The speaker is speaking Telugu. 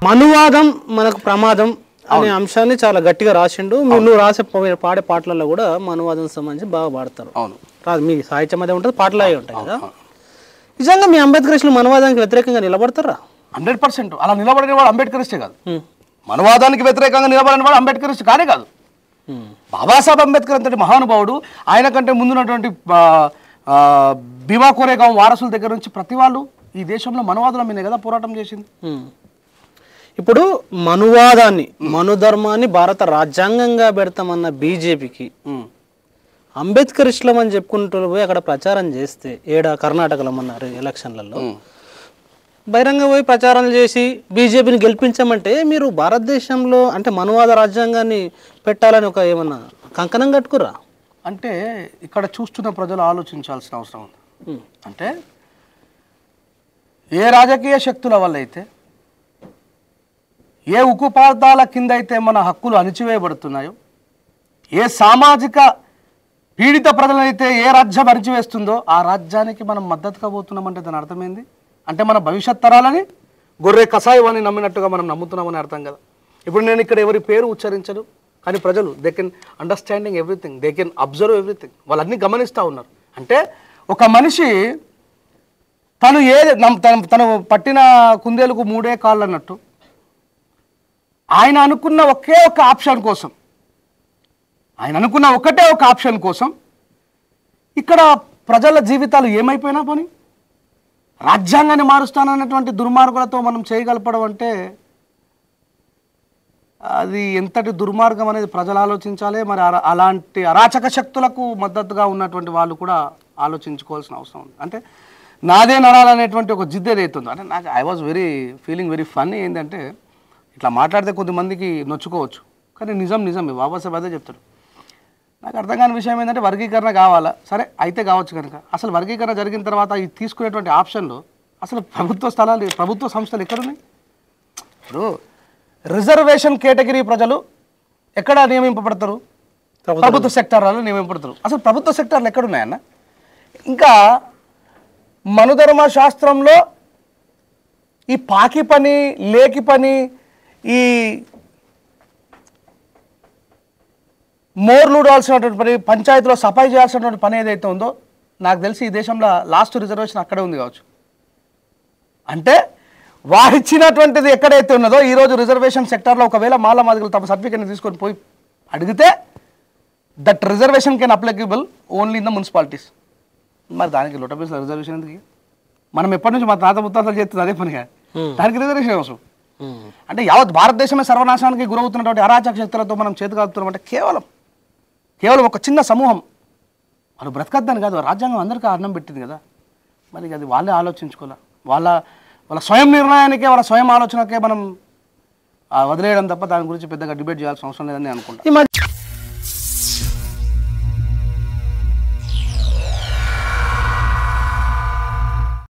మనువాదం మనకు ప్రమాదం అనే అంశాన్ని చాలా గట్టిగా రాసిండు మీరు నువ్వు రాసే పా- పాడే పాటలలో కూడా మనువాదం సంబంధించి బాగా పాడతారు అవును రాదు మీ సాహిత్యం అదే ఉంటుంది పాటలు అవి ఉంటాయి కదా నిజంగా మీ అంబేద్కరిస్టులు మనవాదానికి వ్యతిరేకంగా నిలబడతారా హండ్రెడ్ పర్సెంట్ అలా నిలబడిన వాడు అంబేద్కరిస్టే కాదు మనవాదానికి వ్యతిరేకంగా నిలబడిన వాడు అంబేద్కరిస్ట్ కానే కాదు బాబాసాహెబ్ అంబేద్కర్ అంతటి మహానుభావుడు ఆయన కంటే ముందున్నటువంటి ఆ, ఆ, భీమా కోరేగాం వారసుల దగ్గర నుంచి ప్రతి వాళ్ళు ఈ దేశంలో మనవాదుల మీదే కదా పోరాటం చేసింది ఉమ్. ఇప్పుడు మనువాదాన్ని మనుధర్మాన్ని భారత రాజ్యాంగంగా పెడతామన్న బీజేపీకి అంబేద్కర్ ఇస్లాం అని చెప్పుకుంటూ పోయి అక్కడ ప్రచారం చేస్తే ఏడా కర్ణాటకలో మొన్న ఎలక్షన్లలో బహిరంగ పోయి ప్రచారం చేసి బీజేపీని గెలిపించమంటే మీరు భారతదేశంలో అంటే మనువాద రాజ్యాంగాన్ని పెట్టాలని ఒక ఏమన్నా కంకణం కట్టుకురా అంటే ఇక్కడ చూస్తున్న ప్రజలు ఆలోచించాల్సిన అవసరం ఉంది అంటే ఏ రాజకీయ శక్తుల వల్ల అయితే ఏ ఉక్కుపాదాల కింద అయితే మన హక్కులు అణిచివేయబడుతున్నాయో ఏ సామాజిక పీడిత ప్రజలైతే ఏ రాజ్యం అణిచివేస్తుందో ఆ రాజ్యానికి మనం మద్దతుగా పోతున్నామంటే దాని అర్థమైంది అంటే మన భవిష్యత్ తరాలని గొర్రె కషాయం అని నమ్మినట్టుగా మనం నమ్ముతున్నామని అర్థం కదా ఇప్పుడు నేను ఇక్కడ ఎవరి పేరు ఉచ్చరించను కానీ ప్రజలు they can understanding everything they can observe everything వాళ్ళన్నీ గమనిస్తూ ఉన్నారు అంటే ఒక మనిషి తను ఏ నమ్- తను తను పట్టిన కుందేలకు మూడే కాళ్ళు అన్నట్టు ఆయన అనుకున్న ఒకే ఒక ఆప్షన్ కోసం ఆయన అనుకున్న ఒకటే ఒక ఆప్షన్ కోసం ఇక్కడ ప్రజల జీవితాలు ఏమైపోయినా పోనీ రాజ్యాంగాన్ని మారుస్తానన్నటువంటి దుర్మార్గులతో మనం చేయగలపడం అంటే అది ఎంతటి దుర్మార్గం అనేది ప్రజలు ఆలోచించాలి మరి అలా- అలాంటి అరాచక శక్తులకు మద్దతుగా ఉన్నటువంటి వాళ్ళు కూడా ఆలోచించుకోవాల్సిన అవసరం ఉంది అంటే నాదే నడాలనేటువంటి ఒక జిద్దు ఏదైతుందో అంటే నాకు I was very feeling very funny ఏంటంటే ఇట్లా మాట్లాడితే కొద్దిమందికి నొచ్చుకోవచ్చు కానీ నిజం నిజమే బాబాసాహెబ్ అదే చెప్తాడు నాకు అర్థం కాని విషయం ఏంటంటే వర్గీకరణ కావాలా సరే అయితే కావచ్చు కనుక అసలు వర్గీకరణ జరిగిన తర్వాత ఈ తీసుకునేటువంటి ఆప్షన్లో అసలు ప్రభుత్వ స్థలాలు ప్రభుత్వ సంస్థలు ఎక్కడున్నాయి ఇప్పుడు రిజర్వేషన్ కేటగిరీ ప్రజలు ఎక్కడ నియమింపబడతారు ప్రభుత్వ సెక్టార్లలో నియమింపబడతారు అసలు ప్రభుత్వ సెక్టార్లు ఎక్కడున్నాయన్న ఇంకా మనుధర్మ శాస్త్రంలో ఈ పాకి పని లేకి పని ఈ మోర్లు ఊడాల్సినటువంటి పని పంచాయతీలో సఫాయి చేయాల్సినటువంటి పని ఏదైతే ఉందో నాకు తెలిసి ఈ దేశంలో లాస్ట్ రిజర్వేషన్ అక్కడే ఉంది కావచ్చు అంటే వారిచ్చినటువంటిది ఎక్కడైతే ఉన్నదో ఈరోజు రిజర్వేషన్ సెక్టార్లో ఒకవేళ మాల మాదిగలు తమ సర్టిఫికేట్ని తీసుకొని పోయి అడిగితే that reservation can applicable only in the municipalities మరి దానికి లొటబీస్ రిజర్వేషన్ ఎందుకు మనం ఎప్పటి నుంచి మా తాత ముత్తాతలు చేస్తుంది అదే పనిగా దానికి రిజర్వేషన్ అవసరం అంటే యావత్ భారతదేశమే సర్వనాశానికి గురవుతున్నటువంటి అరాచక శక్తులతో మనం చేతుకాలుతున్నాం అంటే కేవలం కేవలం ఒక చిన్న సమూహం వాళ్ళు బ్రతకద్దని కాదు రాజ్యాంగం అందరికీ అన్నం పెట్టింది కదా మరి అది వాళ్ళే ఆలోచించుకోలే వాళ్ళ వాళ్ళ స్వయం నిర్ణయానికే వాళ్ళ స్వయం ఆలోచనకే మనం ఆ, వదిలేయడం తప్ప దాని గురించి పెద్దగా డిబేట్ చేయాల్సిన అవసరం లేదని నేను అనుకుంటా ఈ మధ్య